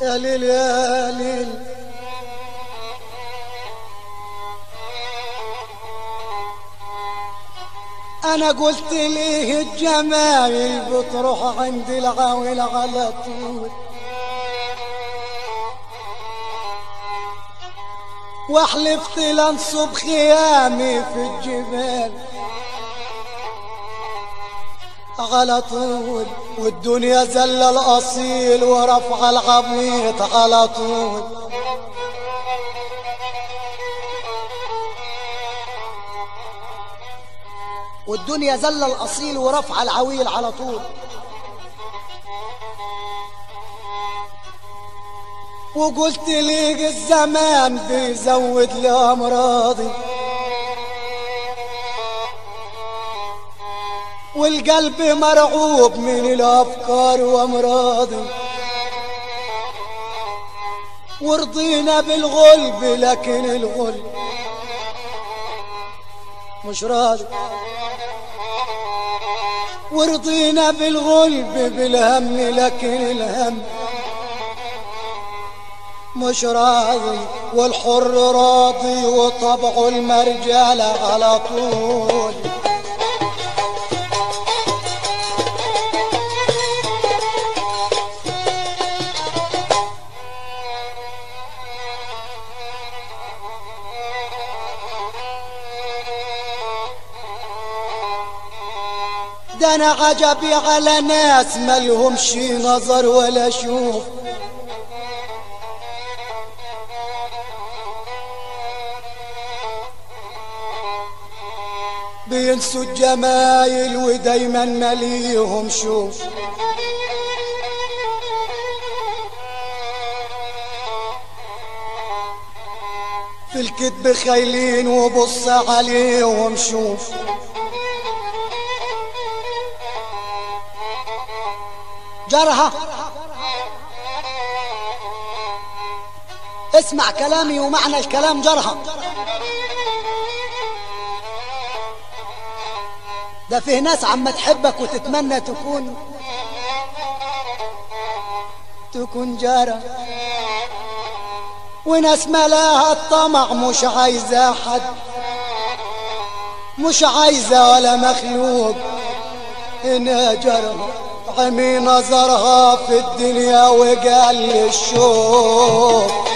يا ليل يا ليل انا قلت ليه الجمايل بتروح عند العاول على طول واحلفت لانصب خيامي في الجبال على طول والدنيا زل الاصيل ورفع العبيط على طول والدنيا زل الاصيل ورفع العويل على طول وقلت ليك الزمان بيزود لي امراضي والقلب مرعوب من الافكار وامراضي ورضينا بالغلب لكن الغلب مش راضي ورضينا بالغلب بالهم لكن الهم مش راضي والحر راضي وطبعه المرجالة على طول ده انا عجبي على ناس ملهمش نظر ولا شوف بينسوا الجمايل ودايما مليهم شوف في الكذب خايلين وبص عليهم شوف جرها اسمع كلامي ومعنى الكلام جرها ده فيه ناس عم تحبك وتتمنى تكون تكون جارة وناس ملاها الطمع مش عايزة حد مش عايزة ولا مخلوق هنا جرها عمي نظرها في الدنيا وقال الشوق